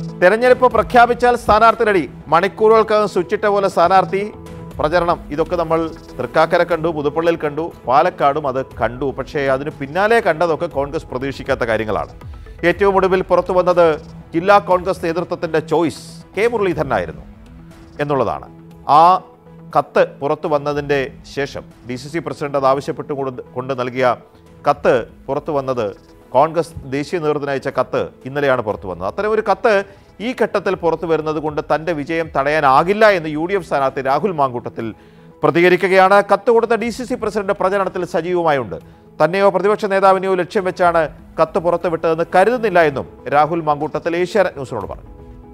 തെരഞ്ഞെടുപ്പ് പ്രഖ്യാപിച്ചാൽ സ്ഥാനാർത്ഥി റെഡി മണിക്കൂറുകൾക്കകം സ്വിച്ചിട്ട പോലെ സ്ഥാനാർത്ഥി പ്രചരണം ഇതൊക്കെ നമ്മൾ തൃക്കാക്കര കണ്ടു പുതുപ്പള്ളിയിൽ കണ്ടു പാലക്കാടും അത് കണ്ടു പക്ഷേ അതിന് പിന്നാലെ കണ്ടതൊക്കെ കോൺഗ്രസ് പ്രതീക്ഷിക്കാത്ത കാര്യങ്ങളാണ് ഏറ്റവും ഒടുവിൽ പുറത്തു വന്നത് ജില്ലാ കോൺഗ്രസ് നേതൃത്വത്തിൻ്റെ ചോയ്സ് കെ മുരളീധരനായിരുന്നു എന്നുള്ളതാണ് ആ കത്ത് പുറത്തു വന്നതിൻ്റെ ശേഷം ഡി സി സി പ്രസിഡന്റ് അത് ആവശ്യപ്പെട്ടു കൊണ്ട് കൊണ്ട് നൽകിയ കത്ത് പുറത്തു വന്നത് കോൺഗ്രസ് ദേശീയ നേതൃത്വത്തിന് അയച്ച കത്ത് ഇന്നലെയാണ് പുറത്തു വന്നത് അത്തരം ഒരു കത്ത് ഈ ഘട്ടത്തിൽ പുറത്തു വരുന്നത് കൊണ്ട് തൻ്റെ വിജയം തടയാനാകില്ല എന്ന് യു ഡി എഫ് സ്ഥാനാർത്ഥി രാഹുൽ മാങ്കൂട്ടത്തിൽ പ്രതികരിക്കുകയാണ് കത്ത് കൊടുത്ത ഡി സി സി പ്രസിഡന്റ് പ്രചരണത്തിൽ സജീവമായുണ്ട് തന്നെയോ പ്രതിപക്ഷ നേതാവിനെയോ ലക്ഷ്യം വെച്ചാണ് കത്ത് പുറത്തുവിട്ടതെന്ന് കരുതുന്നില്ല എന്നും രാഹുൽ മാങ്കൂട്ടത്തിൽ ഏഷ്യാനെറ്റ് ന്യൂസിനോട് പറഞ്ഞു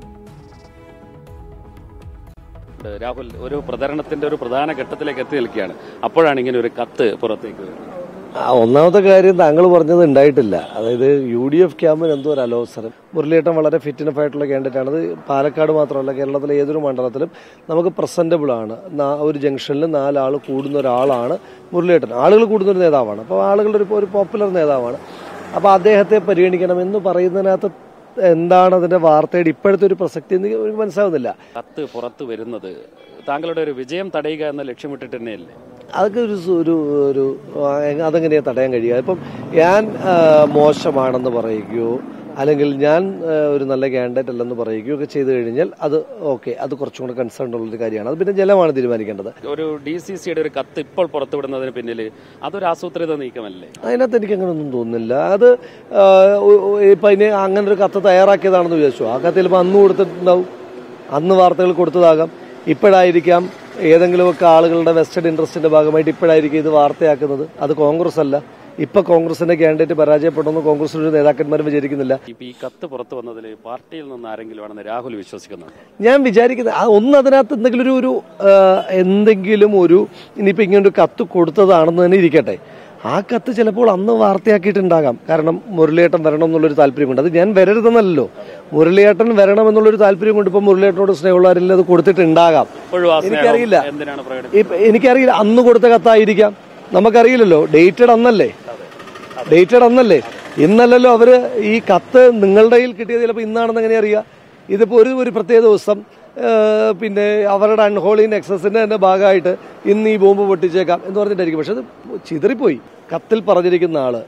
ഉണ്ട്. രാഹുൽ ഒരു പ്രചരണത്തിന്റെ ഒരു പ്രധാന ഘട്ടത്തിലേക്ക് എത്തി നിൽക്കുകയാണ് അപ്പോഴാണ് ഇങ്ങനെ ഒരു കത്ത് പുറത്തേക്ക് വരുന്നത് ആ, ഒന്നാമത്തെ കാര്യം താങ്കൾ പറഞ്ഞത് ഉണ്ടായിട്ടില്ല അതായത് യു ഡി എഫ് ക്യാമ്പിന് എന്തോ ഒരു അലോസരം മുരളിയേട്ടൻ വളരെ ഫിറ്റിനഫ് ആയിട്ടുള്ള കാൻഡിഡേറ്റ് ആണ് അത് പാലക്കാട് മാത്രമല്ല കേരളത്തിലെ ഏതൊരു മണ്ഡലത്തിലും നമുക്ക് പ്രസന്റബിൾ ആണ് നാ- ഒരു ജംഗ്ഷനിൽ നാലാൾ കൂടുന്ന ഒരാളാണ് മുരളിയേട്ടൻ ആളുകൾ കൂടുന്ന ഒരു നേതാവാണ് അപ്പോൾ ആളുകളുടെ ഒരു ഒരു പോപ്പുലർ നേതാവാണ് അപ്പോൾ അദ്ദേഹത്തെ പരിഗണിക്കണം എന്ന് പറയുന്നതിനകത്ത് എന്താണ് അതിന്റെ വാർത്തയുടെ ഇപ്പോഴത്തെ ഒരു പ്രസക്തി എന്ന് എനിക്ക് മനസ്സിലാവുന്നില്ല കത്ത് പുറത്തു വരുന്നത് താങ്കളുടെ ഒരു വിജയം തടയുക എന്ന ലക്ഷ്യമിട്ടിട്ട് തന്നെയല്ലേ അതൊക്കെ ഒരു സു- ഒരു ഒരു ആ, അതെങ്ങനെയാ തടയാൻ കഴിയുക ഇപ്പം ഞാൻ ആ, മോശമാണെന്ന് പറയുകയോ അല്ലെങ്കിൽ ഞാൻ ആ, ഒരു നല്ല കാൻഡിഡേറ്റ് അല്ലെന്ന് പറയുകയോ ഒക്കെ ചെയ്തു കഴിഞ്ഞാൽ അത് ഓക്കെ അത് കുറച്ചും കൂടെ കൺസേൺ ഉള്ളൊരു കാര്യമാണ് അത് പിന്നെ ജലമാണ് തീരുമാനിക്കേണ്ടത് ഒരു ഡി സി സിയുടെ ഒരു കത്ത് ഇപ്പോൾ പുറത്തുവിടുന്നതിന് പിന്നിൽ അതൊരു ആസൂത്രിത നീക്കമല്ലേ അതിനകത്ത് എനിക്ക് അങ്ങനെ ഒന്നും തോന്നുന്നില്ല അത് ആ, ഒ- ഒ- ഇപ്പം അതിന് അങ്ങനെ ഒരു കത്ത് തയ്യാറാക്കിയതാണെന്ന് വിചാരിച്ചു ആ കത്ത് ചിലപ്പോൾ അന്ന് കൊടുത്തിട്ടുണ്ടാവും അന്ന് വാർത്തകൾ കൊടുത്തതാകാം ഇപ്പോഴായിരിക്കാം ഏതെങ്കിലുമൊക്കെ ആളുകളുടെ വെസ്റ്റഡ് ഇൻട്രസ്റ്റിന്റെ ഭാഗമായിട്ട് ഇപ്പോഴായിരിക്കും ഇത് വാർത്തയാക്കുന്നത് അത് കോൺഗ്രസ് അല്ല ഇപ്പൊ കോൺഗ്രസിന്റെ കാൻഡിഡേറ്റ് പരാജയപ്പെടുന്നു കോൺഗ്രസിന്റെ നേതാക്കന്മാരും വിചാരിക്കുന്നില്ല ഇപ്പൊ ഈ കത്ത് പുറത്തു വന്നതിൽ പാർട്ടിയിൽ നിന്ന് ആരെങ്കിലും ആണെന്ന് രാഹുൽ വിശ്വസിക്കുന്നുണ്ട് ഞാൻ വിചാരിക്കുന്നത് ആ ഒന്ന് അതിനകത്ത് എന്തെങ്കിലും ഒരു ഒരു ആ, എന്തെങ്കിലും ഒരു ഇനിയിപ്പോ ഇങ്ങനെ ഒരു കത്ത് കൊടുത്തതാണെന്ന് തന്നെ ഇരിക്കട്ടെ ആ കത്ത് ചിലപ്പോൾ അന്ന് വാർത്തയാക്കിയിട്ടുണ്ടാകാം കാരണം മുരളിയേട്ടൻ വരണം എന്നുള്ളൊരു താല്പര്യമുണ്ട് അത് ഞാൻ വരരുതെന്നല്ലോ മുരളിയേട്ടൻ വരണം എന്നുള്ളൊരു താല്പര്യം കൊണ്ട് ഇപ്പൊ മുരളിയേട്ടനോട് സ്നേഹമുള്ളവരെല്ലാം അത് കൊടുത്തിട്ടുണ്ടാകാം ഇപ്പോഴും ആ സ്നേഹം എനിക്കറിയില്ല. എന്തിനാണ് പ്രകടിപ്പിക്കുന്നത് ഇപ്പൊ എനിക്കറിയില്ല അന്ന് കൊടുത്ത കത്തായിരിക്കാം നമുക്കറിയില്ലല്ലോ ഡേറ്റഡ് അന്നല്ലേ ഡേറ്റഡ് അന്നല്ലേ ഇന്നല്ലല്ലോ അവര് ഈ കത്ത് നിങ്ങളുടെ കയ്യിൽ കിട്ടിയത് ചിലപ്പോൾ ഇന്നാണെന്ന് എങ്ങനെ അറിയാം ഇതിപ്പോ ഒരു ഒരു പ്രത്യേക ദിവസം ആ, പിന്നെ അവരുടെ അൺഹോളി നെക്സസിന്റെ തന്നെ ഭാഗമായിട്ട് ഇന്ന് ഈ ബോംബ് പൊട്ടിച്ചേക്കാം എന്ന് പറഞ്ഞിട്ടായിരിക്കും പക്ഷെ അത് ചിതറിപ്പോയി കത്തിൽ പറഞ്ഞിരിക്കുന്ന ആള്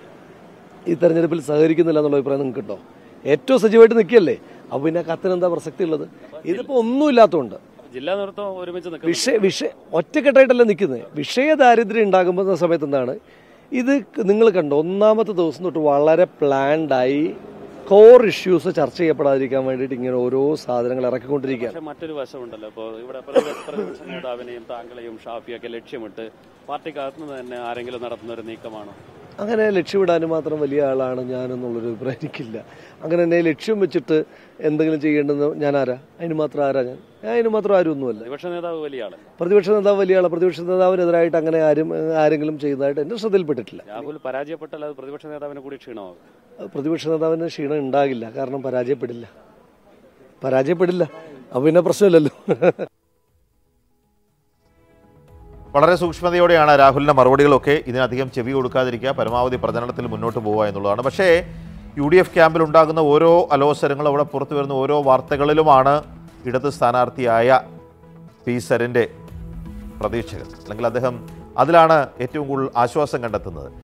ഈ തെരഞ്ഞെടുപ്പിൽ സഹകരിക്കുന്നില്ല എന്നുള്ള അഭിപ്രായം നിങ്ങൾക്ക് ഉണ്ടോ ഏറ്റവും സജീവമായിട്ട് നിൽക്കുകയല്ലേ അപ്പൊ പിന്നെ ആ കത്തിന് എന്താ പ്രസക്തി ഉള്ളത് ഇതിപ്പോ ഒന്നും ഇല്ലാത്തതുകൊണ്ട് ജില്ലാ നേതൃത്വം ഒരുമിച്ച് നിൽക്കുന്നു വിഷയ വിഷയ ഒറ്റക്കെട്ടായിട്ടല്ല നിൽക്കുന്നത് വിഷയ ദാരിദ്ര്യം ഉണ്ടാകുമ്പോൾ സമയത്ത് എന്താണ് ഇത് നിങ്ങൾ കണ്ടോ ഒന്നാമത്തെ ദിവസം തൊട്ട് വളരെ പ്ലാൻഡായി കോർ ഇഷ്യൂസ് ചർച്ച ചെയ്യപ്പെടാതിരിക്കാൻ വേണ്ടിയിട്ട് ഇങ്ങനെ ഓരോ സാധനങ്ങൾ ഇറക്കിക്കൊണ്ടിരിക്കുകയാണ് പക്ഷെ മറ്റൊരു വശമുണ്ടല്ലോ ഇപ്പോൾ ഇവിടെ പ്രതി- പ്രതിപക്ഷ നേതാവിനെയും താങ്കളെയും ഷാഫിയൊക്കെ ലക്ഷ്യമിട്ട് പാർട്ടിക്കകത്ത് നിന്ന് തന്നെ ആരെങ്കിലും നടത്തുന്ന ഒരു നീക്കമാണോ അങ്ങനെ ലക്ഷ്യമിടാനും മാത്രം വലിയ ആളാണ് ഞാനെന്നുള്ളൊരു അഭിപ്രായം എനിക്കില്ല അങ്ങനെ എന്നെ ലക്ഷ്യം വെച്ചിട്ട് എന്തെങ്കിലും ചെയ്യേണ്ടെന്ന് ഞാൻ ആരാ അതിന് മാത്രം ആരാ ഞാൻ ഞാൻ അതിന് മാത്രം ആരും ഒന്നുമല്ല പ്രതിപക്ഷ നേതാവ് വലിയ ആള് പ്രതിപക്ഷ നേതാവ് വലിയ ആളാണ് പ്രതിപക്ഷ നേതാവിനെതിരായിട്ട് അങ്ങനെ ആരും ആരെങ്കിലും ചെയ്യുന്നതായിട്ട് എൻ്റെ ശ്രദ്ധയിൽപ്പെട്ടിട്ടില്ല രാഹുൽ പരാജയപ്പെട്ടാൽ അത് പ്രതിപക്ഷ നേതാവിന് കൂടി ക്ഷീണമാകും പ്രതിപക്ഷ നേതാവിന് ക്ഷീണം ഉണ്ടാകില്ല കാരണം പരാജയപ്പെടില്ല പരാജയപ്പെടില്ല അപ്പൊ പിന്നെ പ്രശ്നമില്ലല്ലോ വളരെ സൂക്ഷ്മതയോടെയാണ് രാഹുലിൻ്റെ മറുപടികളൊക്കെ ഇതിനധികം ചെവി കൊടുക്കാതിരിക്കുക പരമാവധി പ്രചരണത്തിൽ മുന്നോട്ട് പോവുക എന്നുള്ളതാണ് പക്ഷേ യു ഡി എഫ് ക്യാമ്പിൽ ഉണ്ടാകുന്ന ഓരോ അലോസരങ്ങളും അവിടെ പുറത്തു വരുന്ന ഓരോ വാർത്തകളിലുമാണ് ഇടത് സ്ഥാനാർത്ഥിയായ പി സരിൻ്റെ പ്രതീക്ഷകൾ അല്ലെങ്കിൽ അദ്ദേഹം അതിലാണ് ഏറ്റവും കൂടുതൽ ആശ്വാസം കണ്ടെത്തുന്നത്